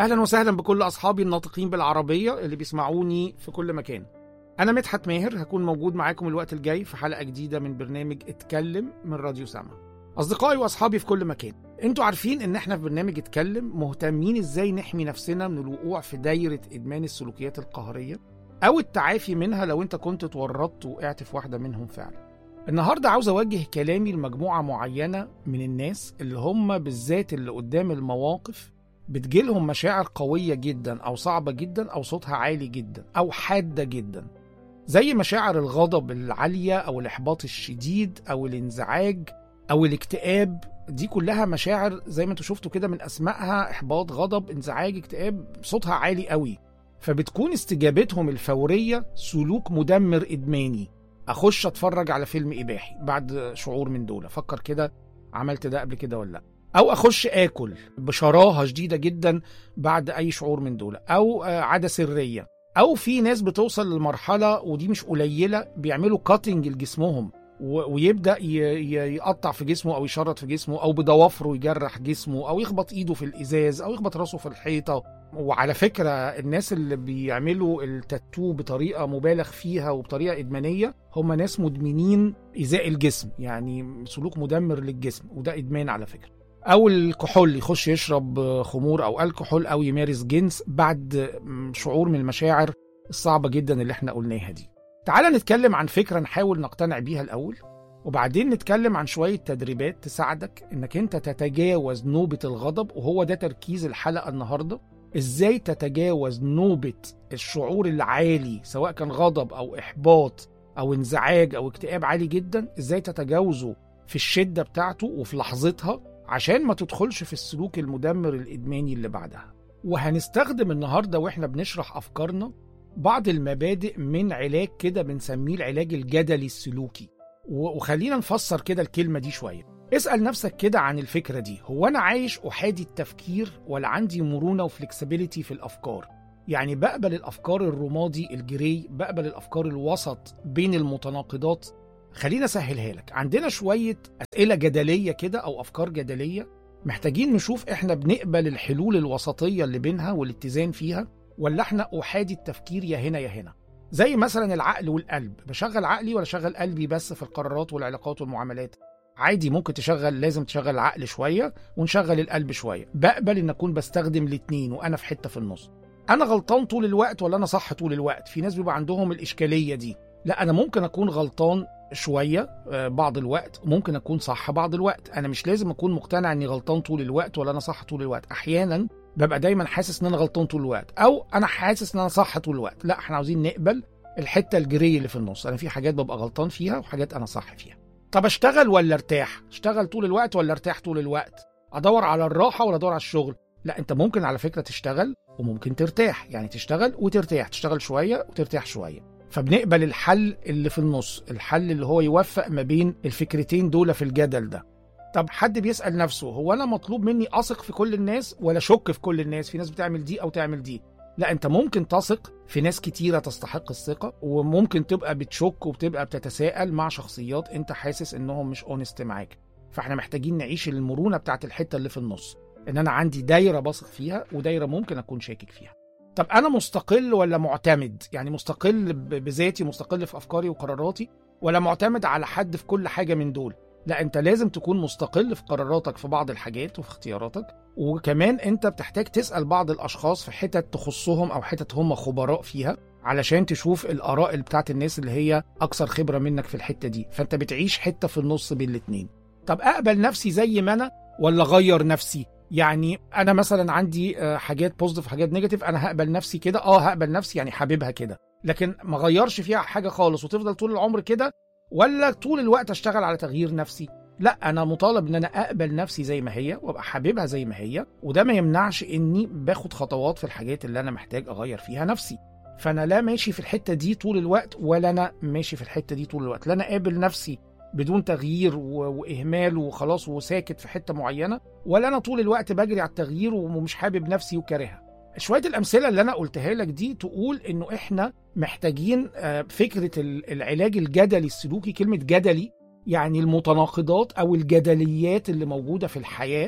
اهلا وسهلا بكل اصحابي الناطقين بالعربيه اللي بيسمعوني في كل مكان انا مدحت ماهر هكون موجود معاكم الوقت الجاي في حلقه جديده من برنامج اتكلم من راديو سما اصدقائي واصحابي في كل مكان انتوا عارفين ان احنا في برنامج اتكلم مهتمين ازاي نحمي نفسنا من الوقوع في دايره ادمان السلوكيات القهريه او التعافي منها لو انت كنت اتورطت وقعت في واحده منهم فعلا النهارده عاوز اوجه كلامي لمجموعه معينه من الناس اللي هم بالذات اللي قدام المواقف بتجيلهم مشاعر قوية جدا أو صعبة جدا أو صوتها عالي جدا أو حادة جدا زي مشاعر الغضب العالية أو الإحباط الشديد أو الانزعاج أو الاكتئاب دي كلها مشاعر زي ما انتوا شفتوا كده من أسمائها إحباط غضب انزعاج اكتئاب صوتها عالي قوي فبتكون استجابتهم الفورية سلوك مدمر إدماني أخش أتفرج على فيلم إباحي بعد شعور من دول أفكر كده عملت ده قبل كده ولا لأ او اخش اكل بشراهه شديده جدا بعد اي شعور من دول او عاده سريه او في ناس بتوصل لمرحله ودي مش قليله بيعملوا كاتنج لجسمهم ويبدا يقطع في جسمه او يشرط في جسمه او بضوافره يجرح جسمه او يخبط ايده في الازاز او يخبط راسه في الحيطه وعلى فكره الناس اللي بيعملوا التاتو بطريقه مبالغ فيها وبطريقه ادمانيه هم ناس مدمنين ايذاء الجسم يعني سلوك مدمر للجسم وده ادمان على فكره او الكحول يخش يشرب خمور او الكحول او يمارس جنس بعد شعور من المشاعر الصعبه جدا اللي احنا قلناها دي تعال نتكلم عن فكره نحاول نقتنع بيها الاول وبعدين نتكلم عن شويه تدريبات تساعدك انك انت تتجاوز نوبه الغضب وهو ده تركيز الحلقه النهارده ازاي تتجاوز نوبه الشعور العالي سواء كان غضب او احباط او انزعاج او اكتئاب عالي جدا ازاي تتجاوزه في الشده بتاعته وفي لحظتها عشان ما تدخلش في السلوك المدمر الإدماني اللي بعدها وهنستخدم النهاردة وإحنا بنشرح أفكارنا بعض المبادئ من علاج كده بنسميه العلاج الجدلي السلوكي وخلينا نفسر كده الكلمة دي شوية اسأل نفسك كده عن الفكرة دي هو أنا عايش أحادي التفكير ولا عندي مرونة وفلكسبيليتي في الأفكار يعني بقبل الأفكار الرمادي الجري بقبل الأفكار الوسط بين المتناقضات خلينا اسهلها لك عندنا شويه اسئله جدليه كده او افكار جدليه محتاجين نشوف احنا بنقبل الحلول الوسطيه اللي بينها والاتزان فيها ولا احنا احادي التفكير يا هنا يا هنا زي مثلا العقل والقلب بشغل عقلي ولا شغل قلبي بس في القرارات والعلاقات والمعاملات عادي ممكن تشغل لازم تشغل العقل شويه ونشغل القلب شويه بقبل ان اكون بستخدم الاتنين وانا في حته في النص انا غلطان طول الوقت ولا انا صح طول الوقت في ناس بيبقى عندهم الاشكاليه دي لا انا ممكن اكون غلطان شويه بعض الوقت وممكن اكون صح بعض الوقت انا مش لازم اكون مقتنع اني غلطان طول الوقت ولا انا صح طول الوقت احيانا ببقى دايما حاسس ان انا غلطان طول الوقت او انا حاسس ان انا صح طول الوقت لا احنا عاوزين نقبل الحته الجري اللي في النص انا في حاجات ببقى غلطان فيها وحاجات انا صح فيها طب اشتغل ولا ارتاح اشتغل طول الوقت ولا ارتاح طول الوقت ادور على الراحه ولا ادور على الشغل لا انت ممكن على فكره تشتغل وممكن ترتاح يعني تشتغل وترتاح تشتغل شويه وترتاح شويه فبنقبل الحل اللي في النص الحل اللي هو يوفق ما بين الفكرتين دول في الجدل ده طب حد بيسأل نفسه هو أنا مطلوب مني أثق في كل الناس ولا أشك في كل الناس في ناس بتعمل دي أو تعمل دي لا أنت ممكن تثق في ناس كتيرة تستحق الثقة وممكن تبقى بتشك وبتبقى بتتساءل مع شخصيات أنت حاسس إنهم مش اونست معاك فاحنا محتاجين نعيش المرونة بتاعت الحتة اللي في النص إن أنا عندي دايرة بثق فيها ودايرة ممكن أكون شاكك فيها طب انا مستقل ولا معتمد يعني مستقل بذاتي مستقل في افكاري وقراراتي ولا معتمد على حد في كل حاجه من دول لا انت لازم تكون مستقل في قراراتك في بعض الحاجات وفي اختياراتك وكمان انت بتحتاج تسال بعض الاشخاص في حتت تخصهم او حتت هم خبراء فيها علشان تشوف الاراء اللي بتاعت الناس اللي هي اكثر خبره منك في الحته دي فانت بتعيش حته في النص بين الاتنين طب اقبل نفسي زي ما انا ولا اغير نفسي يعني انا مثلا عندي حاجات بوزيتيف حاجات نيجاتيف انا هقبل نفسي كده اه هقبل نفسي يعني حاببها كده لكن ما غيرش فيها حاجه خالص وتفضل طول العمر كده ولا طول الوقت اشتغل على تغيير نفسي لا انا مطالب ان انا اقبل نفسي زي ما هي وابقى حاببها زي ما هي وده ما يمنعش اني باخد خطوات في الحاجات اللي انا محتاج اغير فيها نفسي فانا لا ماشي في الحته دي طول الوقت ولا انا ماشي في الحته دي طول الوقت لا انا قابل نفسي بدون تغيير واهمال وخلاص وساكت في حته معينه ولا انا طول الوقت بجري على التغيير ومش حابب نفسي وكارهها شويه الامثله اللي انا قلتها لك دي تقول انه احنا محتاجين فكره العلاج الجدلي السلوكي كلمه جدلي يعني المتناقضات او الجدليات اللي موجوده في الحياه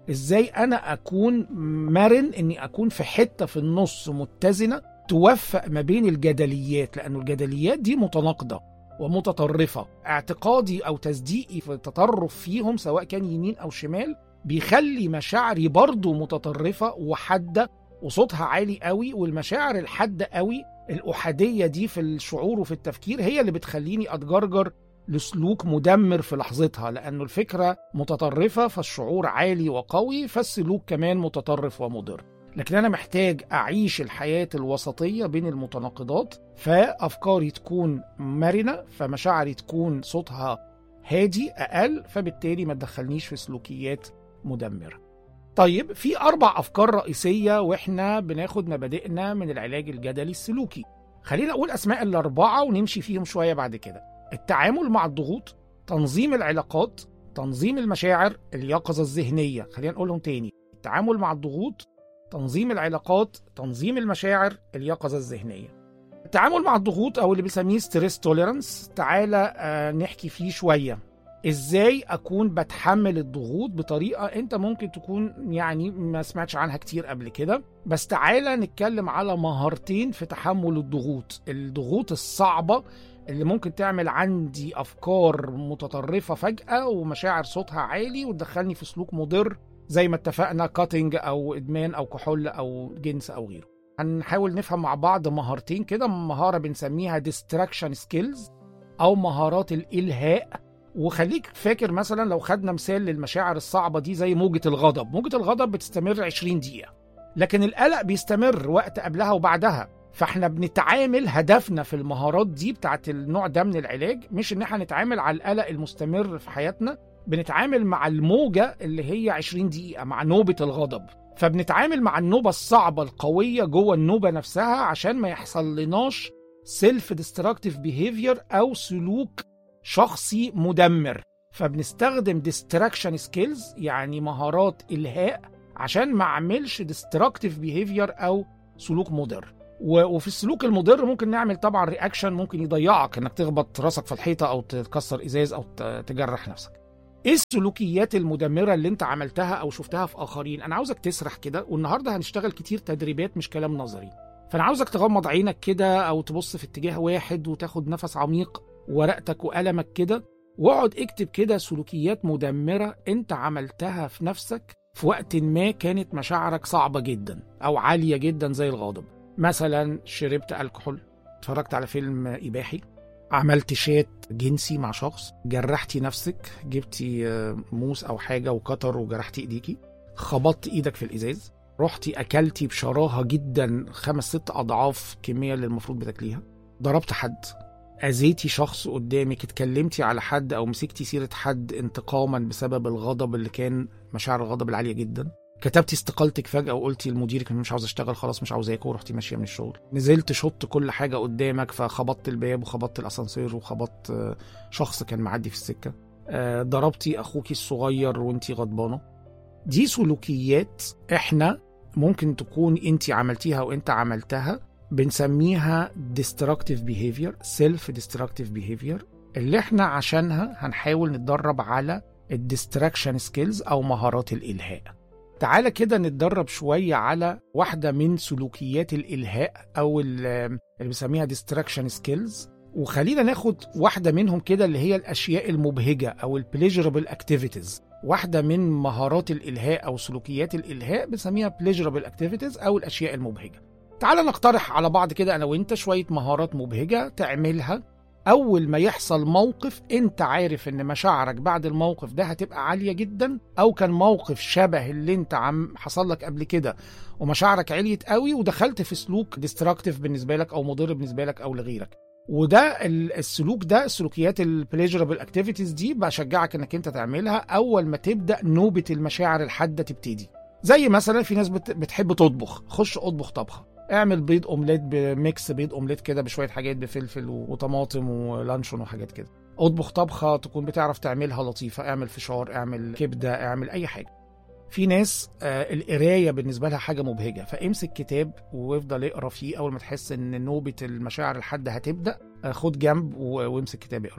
ازاي انا اكون مرن اني اكون في حته في النص متزنه توفق ما بين الجدليات لانه الجدليات دي متناقضه ومتطرفه اعتقادي او تصديقي في التطرف فيهم سواء كان يمين او شمال بيخلي مشاعري برضه متطرفه وحاده وصوتها عالي قوي والمشاعر الحاده قوي الأحادية دي في الشعور وفي التفكير هي اللي بتخليني أتجرجر لسلوك مدمر في لحظتها لأنه الفكرة متطرفة فالشعور عالي وقوي فالسلوك كمان متطرف ومضر لكن أنا محتاج أعيش الحياة الوسطية بين المتناقضات فأفكاري تكون مرنة فمشاعري تكون صوتها هادي أقل فبالتالي ما تدخلنيش في سلوكيات مدمره طيب في أربع أفكار رئيسية وإحنا بناخد مبادئنا من العلاج الجدلي السلوكي خلينا أقول أسماء الأربعة ونمشي فيهم شوية بعد كده التعامل مع الضغوط تنظيم العلاقات تنظيم المشاعر اليقظة الذهنية خلينا نقولهم تاني التعامل مع الضغوط تنظيم العلاقات تنظيم المشاعر اليقظة الذهنية التعامل مع الضغوط أو اللي بنسميه ستريس توليرانس تعالى آه نحكي فيه شوية ازاي اكون بتحمل الضغوط بطريقه انت ممكن تكون يعني ما سمعتش عنها كتير قبل كده بس تعالى نتكلم على مهارتين في تحمل الضغوط الضغوط الصعبه اللي ممكن تعمل عندي افكار متطرفه فجاه ومشاعر صوتها عالي وتدخلني في سلوك مضر زي ما اتفقنا كاتنج او ادمان او كحول او جنس او غيره هنحاول نفهم مع بعض مهارتين كده مهاره بنسميها ديستراكشن سكيلز او مهارات الالهاء وخليك فاكر مثلا لو خدنا مثال للمشاعر الصعبة دي زي موجة الغضب موجة الغضب بتستمر 20 دقيقة لكن القلق بيستمر وقت قبلها وبعدها فاحنا بنتعامل هدفنا في المهارات دي بتاعت النوع ده من العلاج مش ان احنا نتعامل على القلق المستمر في حياتنا بنتعامل مع الموجة اللي هي 20 دقيقة مع نوبة الغضب فبنتعامل مع النوبة الصعبة القوية جوه النوبة نفسها عشان ما يحصل لناش سيلف ديستراكتيف بيهيفير او سلوك شخصي مدمر فبنستخدم ديستراكشن سكيلز يعني مهارات الهاء عشان ما اعملش ديستراكتيف بيهيفير او سلوك مضر وفي السلوك المضر ممكن نعمل طبعا رياكشن ممكن يضيعك انك تخبط راسك في الحيطه او تكسر ازاز او تجرح نفسك ايه السلوكيات المدمره اللي انت عملتها او شفتها في اخرين انا عاوزك تسرح كده والنهارده هنشتغل كتير تدريبات مش كلام نظري فانا عاوزك تغمض عينك كده او تبص في اتجاه واحد وتاخد نفس عميق ورقتك وقلمك كده واقعد اكتب كده سلوكيات مدمرة انت عملتها في نفسك في وقت ما كانت مشاعرك صعبة جدا أو عالية جدا زي الغضب مثلا شربت الكحول اتفرجت على فيلم إباحي عملت شات جنسي مع شخص جرحتي نفسك جبتي موس أو حاجة وكتر وجرحتي إيديكي خبطت إيدك في الإزاز رحتي أكلتي بشراهة جدا خمس ست أضعاف الكمية اللي المفروض بتاكليها ضربت حد أذيتي شخص قدامك اتكلمتي على حد أو مسكتي سيرة حد انتقاما بسبب الغضب اللي كان مشاعر الغضب العالية جدا كتبتي استقالتك فجأة وقلتي لمديرك مش عاوز اشتغل خلاص مش عاوزاكوا ورحتي ماشية من الشغل نزلت شط كل حاجة قدامك فخبطت الباب وخبطت الأسانسير وخبطت شخص كان معدي في السكة ضربتي أخوكي الصغير وانتي غضبانة دي سلوكيات احنا ممكن تكون انت عملتيها وانت عملتها بنسميها destructive behavior self destructive behavior اللي احنا عشانها هنحاول نتدرب على الديستراكشن سكيلز او مهارات الالهاء تعالى كده نتدرب شوية على واحدة من سلوكيات الإلهاء أو اللي بنسميها distraction skills وخلينا ناخد واحدة منهم كده اللي هي الأشياء المبهجة أو البليجربل activities واحدة من مهارات الإلهاء أو سلوكيات الإلهاء بنسميها pleasurable activities أو الأشياء المبهجة تعال نقترح على بعض كده انا وانت شويه مهارات مبهجه تعملها اول ما يحصل موقف انت عارف ان مشاعرك بعد الموقف ده هتبقى عاليه جدا او كان موقف شبه اللي انت عم حصل لك قبل كده ومشاعرك عليت قوي ودخلت في سلوك ديستراكتيف بالنسبه لك او مضر بالنسبه لك او لغيرك وده السلوك ده السلوكيات البليجربل اكتيفيتيز دي بشجعك انك انت تعملها اول ما تبدا نوبه المشاعر الحاده تبتدي زي مثلا في ناس بتحب تطبخ خش اطبخ طبخه اعمل بيض اومليت بميكس بيض اومليت كده بشويه حاجات بفلفل وطماطم ولانشون وحاجات كده اطبخ طبخه تكون بتعرف تعملها لطيفه اعمل فشار اعمل كبده اعمل اي حاجه في ناس آه القرايه بالنسبه لها حاجه مبهجه فامسك كتاب وافضل اقرا فيه اول ما تحس ان نوبه المشاعر الحاده هتبدا آه خد جنب وامسك كتاب اقراه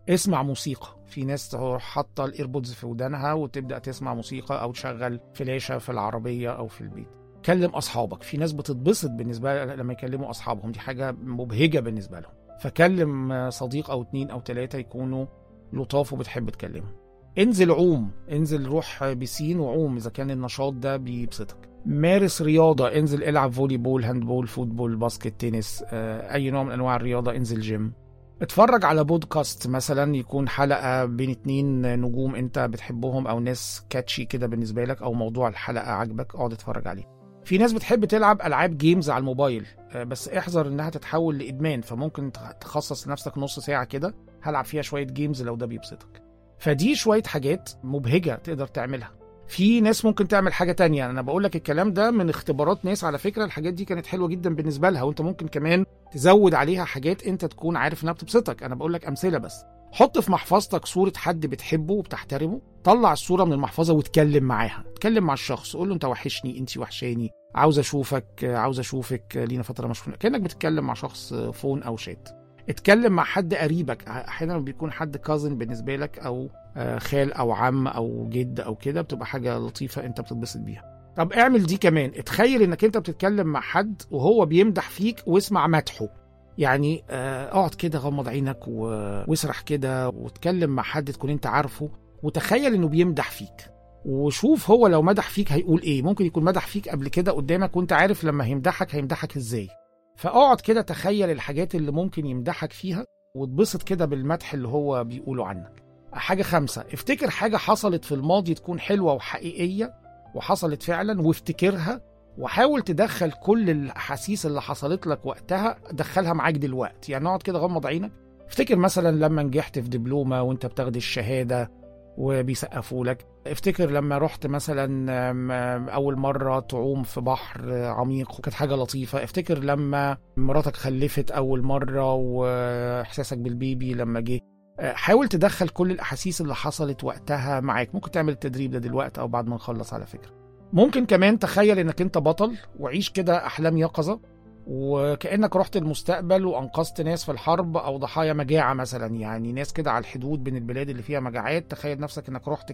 اسمع موسيقى في ناس تروح حاطه الايربودز في ودانها وتبدا تسمع موسيقى او تشغل فلاشه في العربيه او في البيت كلم اصحابك في ناس بتتبسط بالنسبه لما يكلموا اصحابهم دي حاجه مبهجه بالنسبه لهم فكلم صديق او اتنين او تلاته يكونوا لطاف وبتحب تكلمهم انزل عوم انزل روح بسين وعوم اذا كان النشاط ده بيبسطك مارس رياضة انزل العب فولي بول هاند بول فوتبول باسكت تنس آه، اي نوع من انواع الرياضة انزل جيم اتفرج على بودكاست مثلا يكون حلقة بين اتنين نجوم انت بتحبهم او ناس كاتشي كده بالنسبة لك او موضوع الحلقة عجبك اقعد اتفرج عليه في ناس بتحب تلعب العاب جيمز على الموبايل آه، بس احذر انها تتحول لادمان فممكن تخصص لنفسك نص ساعة كده هلعب فيها شوية جيمز لو ده بيبسطك فدي شوية حاجات مبهجة تقدر تعملها في ناس ممكن تعمل حاجة تانية أنا بقول لك الكلام ده من اختبارات ناس على فكرة الحاجات دي كانت حلوة جدا بالنسبة لها وأنت ممكن كمان تزود عليها حاجات أنت تكون عارف إنها بتبسطك أنا بقول لك أمثلة بس حط في محفظتك صورة حد بتحبه وبتحترمه طلع الصورة من المحفظة واتكلم معاها اتكلم مع الشخص قول له أنت وحشني أنت وحشاني عاوز أشوفك عاوز أشوفك لينا فترة مش كأنك بتتكلم مع شخص فون أو شات اتكلم مع حد قريبك احيانا بيكون حد كازن بالنسبه لك او آه، خال او عم او جد او كده بتبقى حاجه لطيفه انت بتتبسط بيها طب اعمل دي كمان اتخيل انك انت بتتكلم مع حد وهو بيمدح فيك واسمع مدحه يعني آه، اقعد كده غمض عينك واسرح كده واتكلم مع حد تكون انت عارفه وتخيل انه بيمدح فيك وشوف هو لو مدح فيك هيقول ايه ممكن يكون مدح فيك قبل كده قدامك وانت عارف لما هيمدحك هيمدحك ازاي فاقعد كده تخيل الحاجات اللي ممكن يمدحك فيها واتبسط كده بالمدح اللي هو بيقوله عنك حاجة خمسة افتكر حاجة حصلت في الماضي تكون حلوة وحقيقية وحصلت فعلا وافتكرها وحاول تدخل كل الاحاسيس اللي حصلت لك وقتها دخلها معاك دلوقتي يعني اقعد كده غمض عينك افتكر مثلا لما نجحت في دبلومه وانت بتاخد الشهاده وبيسقفوا لك افتكر لما رحت مثلا اول مره تعوم في بحر عميق وكانت حاجه لطيفه افتكر لما مراتك خلفت اول مره واحساسك بالبيبي لما جه حاول تدخل كل الاحاسيس اللي حصلت وقتها معاك ممكن تعمل التدريب ده دلوقتي او بعد ما نخلص على فكره ممكن كمان تخيل انك انت بطل وعيش كده احلام يقظه وكانك رحت المستقبل وانقذت ناس في الحرب او ضحايا مجاعه مثلا يعني ناس كده على الحدود بين البلاد اللي فيها مجاعات تخيل نفسك انك رحت